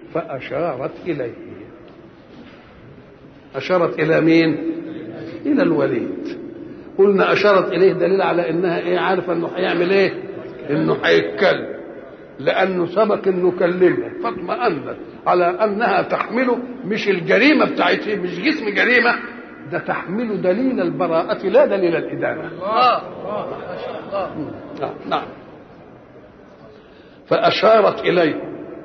فأشارت إليه أشارت إلى مين؟ إلى الوليد قلنا أشارت إليه دليل على إنها إيه عارفة إنه هيعمل إيه؟ إنه هيتكلم لأنه سبق إنه كلمها فاطمأنت على أنها تحمله مش الجريمة بتاعتها مش جسم جريمة ده تحمل دليل البراءة لا دليل الإدانة الله الله ما شاء الله نعم نعم فأشارت إليه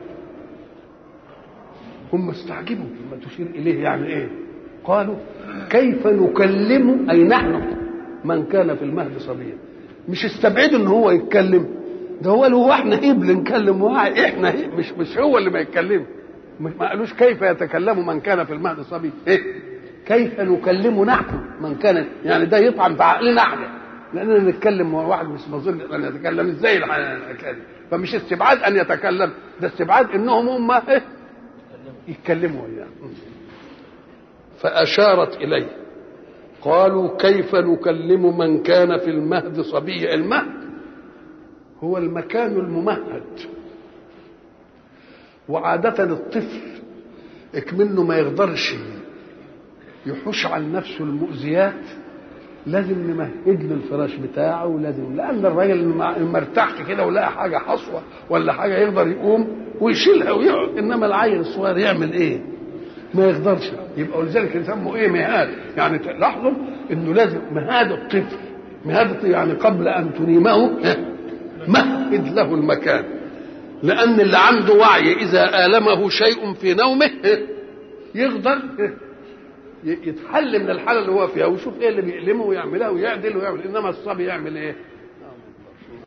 هم استعجبوا لما تشير إليه يعني إيه قالوا كيف نكلم أي نحن من كان في المهد صبيا مش استبعدوا ان هو يتكلم ده هو اللي هو احنا هبل نكلم واحد احنا هيب مش مش هو اللي ما يتكلم مش ما قالوش كيف يتكلم من كان في المهد صبي ايه كيف نكلم نحن من كان يعني ده يطعن في عقلنا احنا لاننا نتكلم مع واحد مش مظن ان يتكلم ازاي الحكايه فمش استبعاد ان يتكلم ده استبعاد انهم هم ايه يتكلموا وياه فاشارت اليه قالوا كيف نكلم من كان في المهد صبيا المهد هو المكان الممهد وعادة الطفل اكمنه ما يقدرش يحوش عن نفسه المؤذيات لازم نمهد له الفراش بتاعه ولازم لان الراجل ما ارتاحش كده ولقى حاجه حصوه ولا حاجه يقدر يقوم ويشيلها ويقعد انما العيل الصغير يعمل ايه؟ ما يقدرش يبقى ولذلك يسموا ايه مهاد يعني لاحظوا انه لازم مهاد الطفل مهاد يعني قبل ان تنيمه مهد له المكان لان اللي عنده وعي اذا المه شيء في نومه يقدر يتحل من الحاله اللي هو فيها ويشوف ايه اللي بيألمه ويعملها ويعدل ويعمل انما الصبي يعمل ايه؟